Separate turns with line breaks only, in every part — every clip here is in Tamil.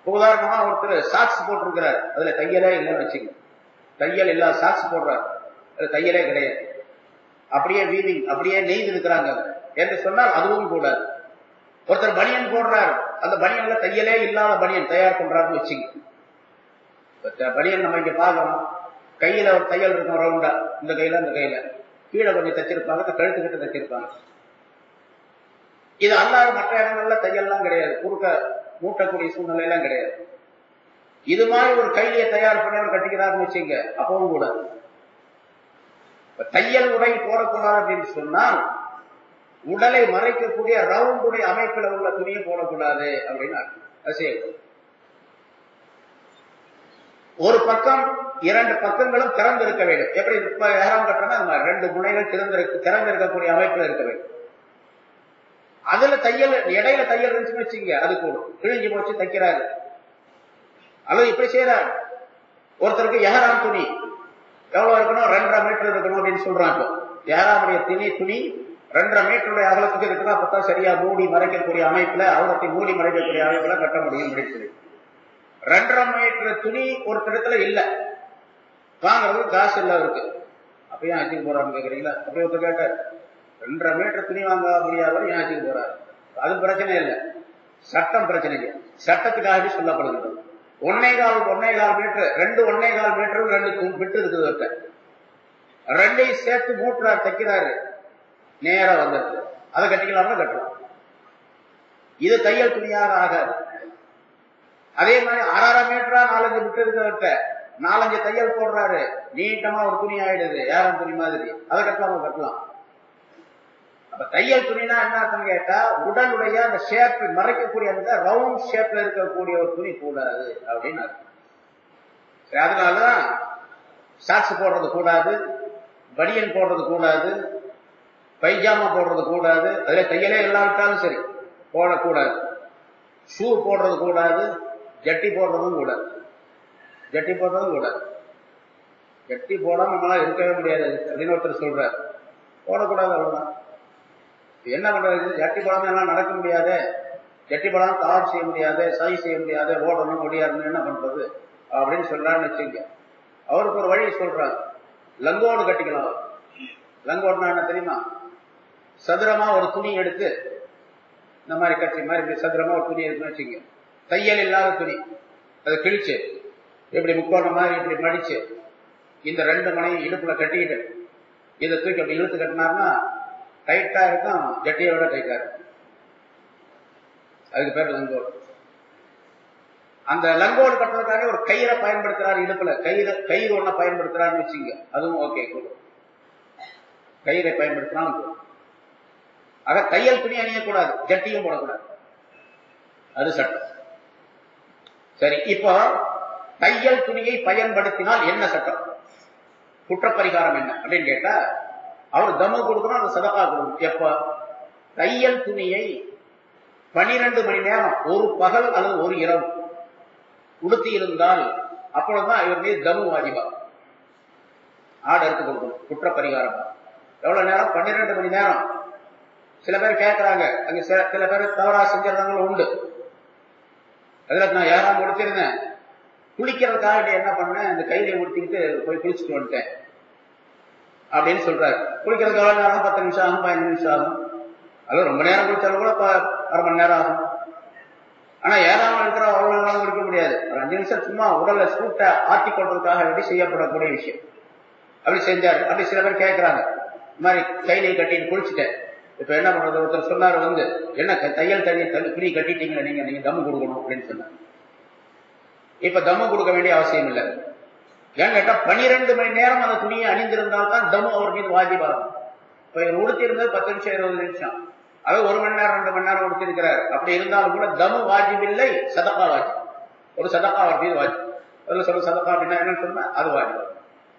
உதாரணமா ஒருத்தர் சாக்ஸ் போட்டிருக்கிறார் அதுல தையலே இல்லைன்னு வச்சுங்க தையல் இல்ல சாக்ஸ் போடுறார் அதுல தையலே கிடையாது அப்படியே வீவிங் அப்படியே நெய்து இருக்கிறாங்க என்று சொன்னால் அதுவும் கூட ஒருத்தர் பனியன் போடுறார் அந்த பனியன்ல தையலே இல்லாத பனியன் தயார் பண்றாருன்னு வச்சுங்க இப்ப பனியன் நம்ம இங்க பாக்குறோம் கையில ஒரு தையல் இருக்கும் ரவுண்டா இந்த கையில இந்த கையில கீழே கொஞ்சம் தச்சிருப்பாங்க இந்த கழுத்து கிட்ட தச்சிருப்பாங்க இது அல்லாத மற்ற இடங்கள்ல தையல்லாம் கிடையாது குறுக்க மூட்டக்கூடிய சூழ்நிலை எல்லாம் கிடையாது இது மாதிரி ஒரு கைலியை தயார் பண்ணி கட்டிக்கிறாருன்னு வச்சுங்க அப்பவும் கூட இப்ப தையல் உடை போடக்கூடாது அப்படின்னு சொன்னால் உடலை மறைக்கக்கூடிய ரவுண்டுடைய அமைப்பில் உள்ள துணியை போடக்கூடாது அப்படின்னு அர்த்தம் அது செய்யக்கூடாது ஒரு பக்கம் இரண்டு பக்கங்களும் திறந்து இருக்க வேண்டும் எப்படி இப்ப ஏறாம் கட்டுறோம்னா அது மாதிரி ரெண்டு முனைகள் திறந்திருக்கு திறந்து இருக்கக்கூடிய அமைப்பில் இருக்க வேண்டும் அதுல தையல் இடையில தையல் இருந்துச்சுன்னு வச்சுங்க அது கூடும் கிழிஞ்சு போச்சு தைக்கிறாரு அல்லது இப்படி செய்யறாரு ஒருத்தருக்கு எஹராம் துணி எவ்வளவு இருக்கணும் ரெண்டரை மீட்டர் இருக்கணும் அப்படின்னு சொல்றாங்க ஏறாமுடைய துணி துணி ரெண்டரை மீட்டருடைய அகலத்துக்கு இருக்குன்னா அப்பதான் சரியா மூடி மறைக்கக்கூடிய அமைப்புல அவலத்தை மூடி மறைக்கக்கூடிய அமைப்புல கட்ட முடியும் அப்படின்னு சொல்லி ரெண்டரை மீட்டர் துணி ஒரு இடத்துல இல்ல வாங்குறது காசு இல்ல இருக்கு அப்பயும் ஆச்சுக்கு போறான்னு கேக்குறீங்களா அப்படி ஒருத்தர் கேட்டார் ரெண்டரை மீட்டர் துணி வாங்க முடியாதவர் ஏன் ஆச்சுக்கு போறாரு அது பிரச்சனை இல்லை சட்டம் பிரச்சனை இல்லை சட்டத்துக்காகவே சொல்லப்படுகிறது ஒன்னே கால் ஒன்னே கால் மீட்டர் ரெண்டு ஒன்னே கால் மீட்டர் ரெண்டு விட்டு இருக்குது ஒருத்தர் ரெண்டையும் சேர்த்து மூட்டுறாரு தைக்கிறாரு நேரா வந்துருக்கு அதை கட்டிக்கலாம்னா கட்டலாம் இது தையல் துணியாக ஆகாது அதே மாதிரி அரை மீட்டரா நாலஞ்சு விட்டு இருக்கிறவர்கிட்ட நாலஞ்சு தையல் போடுறாரு நீட்டமா ஒரு துணி ஆயிடுது யாரும் துணி மாதிரி அதை கட்டலாமா கட்டலாம் அப்ப தையல் துணினா என்ன அர்த்தம் கேட்டா உடலுடைய அந்த ஷேப் மறைக்கக்கூடிய அந்த ரவுண்ட் ஷேப்ல இருக்கக்கூடிய ஒரு துணி கூடாது அப்படின்னு அர்த்தம் சரி, அதனாலதான் சாக்ஸ் போடுறது கூடாது பனியன் போடுறது கூடாது பைஜாமா போடுறது கூடாது அதுல தையலே இல்லாவிட்டாலும் சரி போடக்கூடாது ஷூ போடுறது கூடாது ஜட்டி போடுறதும் கூடாது ஜட்டி போடுறதும் கூடாது ஜட்டி போடாம நம்மளால இருக்கவே முடியாது அப்படின்னு ஒருத்தர் சொல்றாரு போடக்கூடாது அவ்வளவுதான் என்ன பண்றது ஜட்டி போடாம எல்லாம் நடக்க முடியாது ஜட்டி போடாம தவறு செய்ய முடியாது சரி செய்ய முடியாது ஓடணும் முடியாதுன்னு என்ன பண்றது அப்படின்னு சொல்றாருன்னு வச்சுக்க அவருக்கு ஒரு வழி சொல்றாரு லங்கோடு கட்டிக்கலாம் லங்கோடுனா என்ன தெரியுமா சதுரமா ஒரு துணி எடுத்து இந்த மாதிரி கட்டி மாதிரி இப்படி சதுரமா ஒரு துணி எடுத்துன்னு வச்சுங்க தையல் இல்லாத துணி அதை கிழிச்சு இப்படி முக்கோணம் மாதிரி இப்படி மடிச்சு இந்த ரெண்டு மனையும் இடுப்புல கட்டிக்கிட்டு இதை தூக்கி அப்படி இழுத்து கட்டினார்னா டைட்டா இருக்கும் ஜட்டியை விட டைட்டா இருக்கும் அதுக்கு பேர் லங்கோடு அந்த லங்கோடு கட்டுறதுக்காக ஒரு கயிறை பயன்படுத்துறாரு இடுப்புல கயிறு கயிறு ஒண்ண பயன்படுத்துறாருன்னு வச்சுங்க அதுவும் ஓகே கூடும் கயிறை பயன்படுத்தினாலும் கூடும் ஆக தையல் துணி அணியக்கூடாது ஜட்டியும் போடக்கூடாது அது சட்டம் சரி இப்போ தையல் துணியை பயன்படுத்தினால் என்ன சட்டம் குற்றப்பரிகாரம் என்ன அப்படின்னு கேட்டா அவர் தமு கொடுக்கணும் அந்த சதக்கா கொடுக்கணும் எப்ப தையல் துணியை பனிரெண்டு மணி நேரம் ஒரு பகல் அல்லது ஒரு இரவு உடுத்தி இருந்தால் அப்பொழுதுதான் இவர் மீது தமு வாஜிபா ஆடு எடுத்து கொடுக்கணும் குற்றப்பரிகாரம் எவ்வளவு நேரம் பன்னிரெண்டு மணி நேரம் சில பேர் கேட்கறாங்க அங்க சில சில பேர் தவறா செஞ்சிருந்தவங்களும் உண்டு அதுல நான் யாராவது முடிச்சிருந்தேன் குளிக்கிறதுக்காக வேண்டி என்ன பண்ணேன் இந்த கையில முடிச்சுக்கிட்டு போய் குளிச்சுட்டு வந்துட்டேன் அப்படின்னு சொல்றாரு குளிக்கிறதுக்கு எவ்வளவு நேரம் பத்து நிமிஷம் ஆகும் பதினஞ்சு நிமிஷம் ஆகும் அது ரொம்ப நேரம் குளிச்சாலும் கூட ப- அரை மணி நேரம் ஆகும் ஆனா ஏறாமல் இருக்கிற அவ்வளவு நேரம் குளிக்க முடியாது ஒரு அஞ்சு நிமிஷம் சும்மா உடலை சூட்டை ஆட்டி கொள்றதுக்காக வேண்டி செய்யப்படக்கூடிய விஷயம் அப்படி செஞ்சாரு அப்படி சில பேர் கேட்கறாங்க இந்த மாதிரி கையில கட்டிட்டு குளிச்சுட்டேன் இப்ப என்ன பண்றது ஒருத்தர் சொன்னாரு வந்து என்ன க- தையல் தண்ணி தண்ணி துணி கட்டிட்டீங்களா நீங்க நீங்க தம்மு கொடுக்கணும் அப்படின்னு சொன்னார் இப்ப தம்மு கொடுக்க வேண்டிய அவசியம் இல்லை ஏன்னு கேட்டா பனிரெண்டு மணி நேரம் அந்த துணியை அணிந்திருந்தால் தான் தம்மு அவர் மீது வாஜிபாகும் இப்ப இவர் உடுத்தி இருந்தது பத்து நிமிஷம் இருபது நிமிஷம் அது ஒரு மணி நேரம் ரெண்டு மணி நேரம் உடுத்தி இருக்கிறார் அப்படி இருந்தாலும் கூட தமு வாஜிப் இல்லை சதக்கா வாஜிப் ஒரு சதக்கா அவர் மீது வாஜிப் அதுல சொல்ற சதக்கா அப்படின்னா என்னன்னு சொன்னா அது வாஜிப்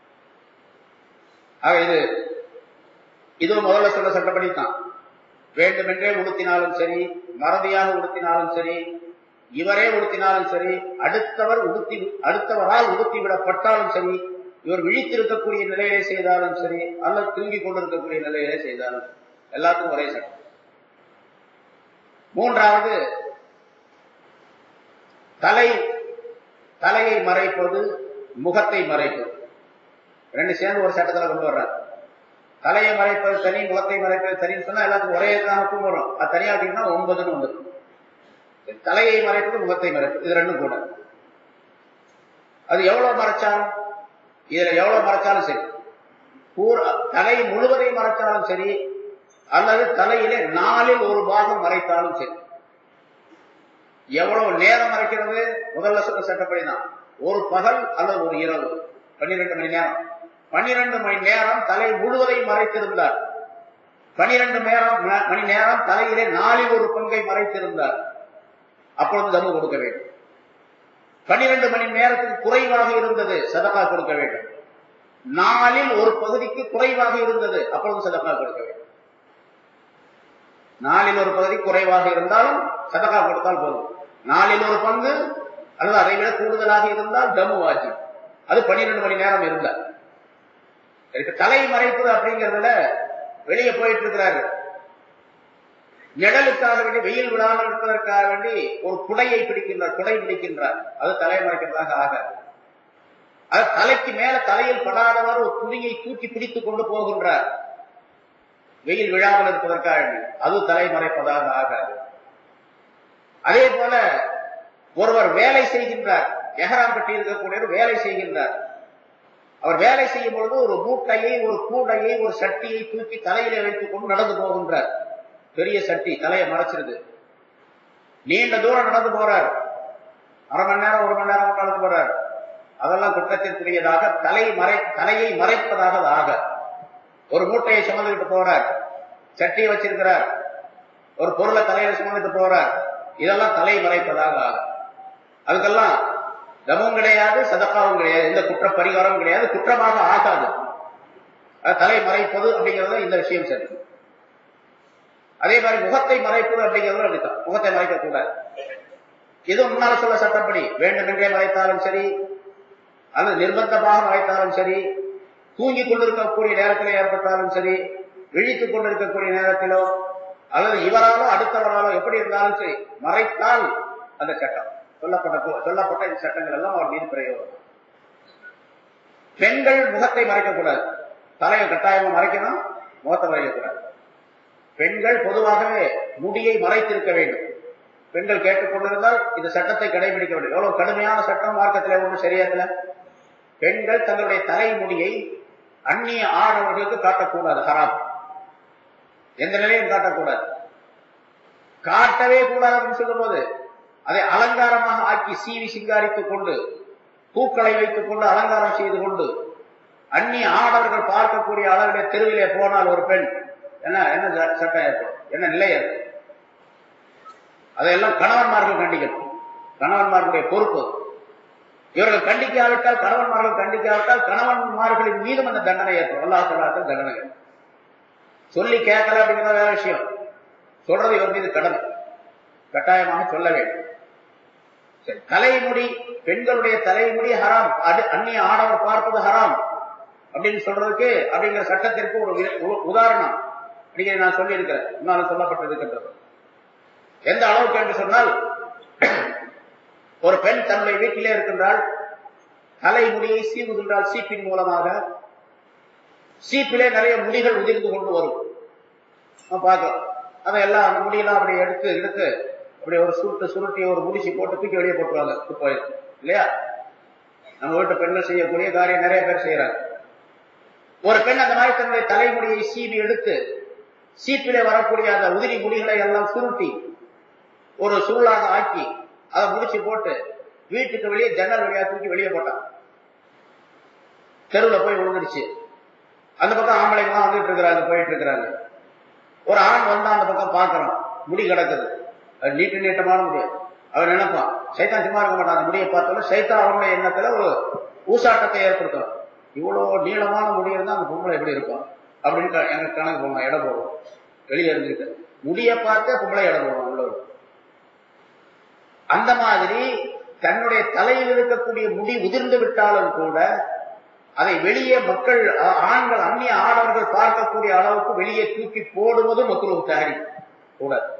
ஆக இது இதுவும் முதல்ல சொல்ல சட்டப்படி தான் வேண்டுமென்றே உடுத்தினாலும் சரி மறதியாக உடுத்தினாலும் சரி இவரே உடுத்தினாலும் சரி அடுத்தவர் உடுத்தி அடுத்தவரால் உடுத்தி விடப்பட்டாலும் சரி இவர் விழித்திருக்கக்கூடிய நிலையிலே செய்தாலும் சரி அல்லது தூங்கிக் கொண்டிருக்கக்கூடிய நிலையிலே செய்தாலும் சரி. எல்லாத்துக்கும் ஒரே சட்டம் மூன்றாவது தலை தலையை மறைப்பது முகத்தை மறைப்பது ரெண்டு சேர்ந்து ஒரு சட்டத்துல கொண்டு வர்றாரு தலையை மறைப்பது தனி முகத்தை மறைப்பது தனின்னு சொன்னா எல்லாத்துக்கும் ஒரே தான் hukum வரும் அது தனியா அப்படின்னா ஒன்பதுன்னு ஒன்று தலையை மறைப்பது முகத்தை மறைப்பது இது ரெண்டும் கூட அது எவ்வளவு மறைச்சாலும் இதுல எவ்வளவு மறைச்சாலும் சரி பூர் தலை முழுவதையும் மறைச்சாலும் சரி அல்லது தலையிலே நாலில் ஒரு பாகம் மறைத்தாலும் சரி எவ்வளவு நேரம் மறைக்கிறது முதல்ல சொன்ன சட்டப்படி தான் ஒரு பகல் அல்லது ஒரு இரவு பன்னிரெண்டு மணி நேரம் பன்னிரண்டு மணி நேரம் தலை முழுவதையும் மறைத்திருந்தார் பன்னிரண்டு நேரம் மணி நேரம் தலையிலே நாலில் ஒரு பங்கை மறைத்திருந்தார் அப்பொழுது தம்மு கொடுக்க வேண்டும் பன்னிரண்டு மணி நேரத்துக்கு குறைவாக இருந்தது சதகா கொடுக்க வேண்டும் நாலில் ஒரு பகுதிக்கு குறைவாக இருந்தது அப்பொழுது சதகா கொடுக்க வேண்டும் நாலில் ஒரு பகுதி குறைவாக இருந்தாலும் சதகா கொடுத்தால் போதும் நாலில் ஒரு பங்கு அல்லது அதை விட கூடுதலாக இருந்தால் தம்மு வாஜி அது பன்னிரண்டு மணி நேரம் இருந்தால் இதுக்கு தலை மறைப்பது அப்படிங்கிறதுல வெளியே போயிட்டு இருக்கிறாரு நிழலுக்காக வேண்டி வெயில் விடாமல் இருப்பதற்காக வேண்டி ஒரு குடையை பிடிக்கின்றார் குடை பிடிக்கின்றார் அது தலை மறைக்கிறதாக ஆகாது அது தலைக்கு மேல தலையில் படாதவாறு ஒரு துணியை தூக்கி பிடித்துக் கொண்டு போகின்றார் வெயில் விழாமல் இருப்பதற்காக வேண்டி அது தலை மறைப்பதாக ஆகாது அதே போல ஒருவர் வேலை செய்கின்றார் எஹராம் கட்டி இருக்கக்கூடிய வேலை செய்கின்றார் அவர் வேலை செய்யும் பொழுது ஒரு மூட்டையை ஒரு கூடையை ஒரு சட்டியை தூக்கி தலையில வைத்துக் கொண்டு நடந்து போகின்றார் பெரிய சட்டி தலையை மறைச்சிருது நீண்ட தூரம் நடந்து போறார் அரை மணி நேரம் ஒரு மணி நேரம் நடந்து போறார் அதெல்லாம் குற்றத்திற்குரியதாக தலை மறை தலையை மறைப்பதாக அது ஆக ஒரு மூட்டையை சுமந்துகிட்டு போறார் சட்டியை வச்சிருக்கிறார் ஒரு பொருளை தலையில சுமந்துட்டு போறார் இதெல்லாம் தலை மறைப்பதாக ஆகும் அதுக்கெல்லாம் தமும் கிடையாது சதக்காவும் கிடையாது எந்த குற்ற பரிகாரமும் கிடையாது குற்றமாக ஆகாது அது தலை மறைப்பது அப்படிங்கிறது இந்த விஷயம் சரி அதே மாதிரி முகத்தை மறைப்பது அப்படிங்கிறது அப்படித்தான் முகத்தை மறைக்க கூடாது இது முன்னால சொல்ல சட்டப்படி வேண்டுமென்றே மறைத்தாலும் சரி அல்லது நிர்பந்தமாக மறைத்தாலும் சரி தூங்கிக் கொண்டிருக்கக்கூடிய நேரத்தில் ஏற்பட்டாலும் சரி விழித்துக் கொண்டிருக்கக்கூடிய நேரத்திலோ அல்லது இவராலோ அடுத்தவராலோ எப்படி இருந்தாலும் சரி மறைத்தால் அந்த சட்டம் சொல்லப்பட்ட சொல்லப்பட்ட இந்த சட்டங்கள் எல்லாம் அவர் மீது பிரயோகம் பெண்கள் முகத்தை மறைக்கக்கூடாது தலையை கட்டாயமா மறைக்கணும் முகத்தை மறைக்கக்கூடாது பெண்கள் பொதுவாகவே முடியை மறைத்திருக்க வேண்டும் பெண்கள் கேட்டுக்கொண்டிருந்தால் இந்த சட்டத்தை கடைபிடிக்க வேண்டும் எவ்வளவு கடுமையான சட்டம் மார்க்கத்தில் ஒன்றும் சரியாக்கல பெண்கள் தங்களுடைய தலைமுடியை அந்நிய ஆடவர்களுக்கு காட்டக்கூடாது ஹராம் எந்த நிலையும் காட்டக்கூடாது காட்டவே கூடாது அப்படின்னு சொல்லும் போது அதை அலங்காரமாக ஆக்கி சீவி சிங்காரித்துக் கொண்டு பூக்களை வைத்துக் கொண்டு அலங்காரம் செய்து கொண்டு அந்நிய ஆடவர்கள் பார்க்கக்கூடிய அளவிலே தெருவிலே போனால் ஒரு பெண் என்ன என்ன சட்டம் ஏற்படும் என்ன நிலை ஏற்படும் அதையெல்லாம் கணவன்மார்கள் கண்டிக்கணும் கணவன்மார்களுடைய பொறுப்பு இவர்கள் கண்டிக்காவிட்டால் கணவன்மார்கள் கண்டிக்காவிட்டால் கணவன்மார்களின் மீதும் அந்த தண்டனை ஏற்படும் அல்லா சொல்லாக்கள் தண்டனை சொல்லி கேட்கல அப்படிங்கிற வேற விஷயம் சொல்றது இவர் மீது கடமை கட்டாயமாக சொல்ல வேண்டும் சரி தலைமுடி பெண்களுடைய தலைமுடி ஹராம் அது அந்நிய ஆடவர் பார்ப்பது ஹராம் அப்படின்னு சொல்றதுக்கு அப்படிங்கிற சட்டத்திற்கு ஒரு உதாரணம் அப்படிங்கிற நான் சொல்லி இருக்கிறேன் முன்னாலும் சொல்லப்பட்டிருக்கின்றது எந்த அளவுக்கு என்று சொன்னால் ஒரு பெண் தன்னுடைய வீட்டிலே இருக்கின்றால் தலைமுடியை சீவுகின்றால் சீப்பின் மூலமாக சீப்பிலே நிறைய முடிகள் உதிர்ந்து கொண்டு வரும் பார்க்கலாம் அதையெல்லாம் அந்த முடியெல்லாம் அப்படி எடுத்து எடுத்து அப்படி ஒரு சுருட்டு சுருட்டி ஒரு முடிச்சு போட்டு தூக்கி வெளியே போட்டுருவாங்க குப்பையில் இல்லையா நம்ம வீட்டு பெண்கள் செய்யக்கூடிய காரியம் நிறைய பேர் செய்யறாங்க ஒரு பெண் அந்த மாதிரி தன்னுடைய தலைமுடியை சீவி எடுத்து சீப்பிலே வரக்கூடிய அந்த உதிரி முடிகளை எல்லாம் சுருட்டி ஒரு சுருளாக ஆக்கி அதை முடிச்சு போட்டு வீட்டுக்கு வெளியே ஜன்னல் வழியா தூக்கி வெளியே போட்டான் தெருவில் போய் விழுந்துருச்சு அந்த பக்கம் ஆம்பளைங்களாம் வந்துட்டு இருக்கிறாங்க போயிட்டு இருக்கிறாங்க ஒரு ஆண் வந்தா அந்த பக்கம் பாக்குறான் முடி கிடக்குது அது நீட்டு நீட்டமான முடி அவன் நினைப்பான் சைத்தான் சும்மா இருக்க மாட்டான் அந்த முடியை பார்த்தாலும் சைத்தான் அவனுடைய எண்ணத்துல ஒரு ஊசாட்டத்தை ஏற்படுத்தும் இவ்வளவு நீளமான முடி இருந்தா அந்த பொம்பளை எப்படி இருக்கும் அப்படின்னு எனக்கு கணக்கு போகணும் இடம் போடுவோம் வெளியே இருந்துட்டு முடியை பார்த்து பொம்பளை இடம் போடுவோம் உள்ள அந்த மாதிரி தன்னுடைய தலையில் இருக்கக்கூடிய முடி உதிர்ந்து விட்டாலும் கூட அதை வெளியே மக்கள் ஆண்கள் அந்நிய ஆடவர்கள் பார்க்கக்கூடிய அளவுக்கு வெளியே தூக்கி போடுவதும் மக்களுக்கு தயாரி கூடாது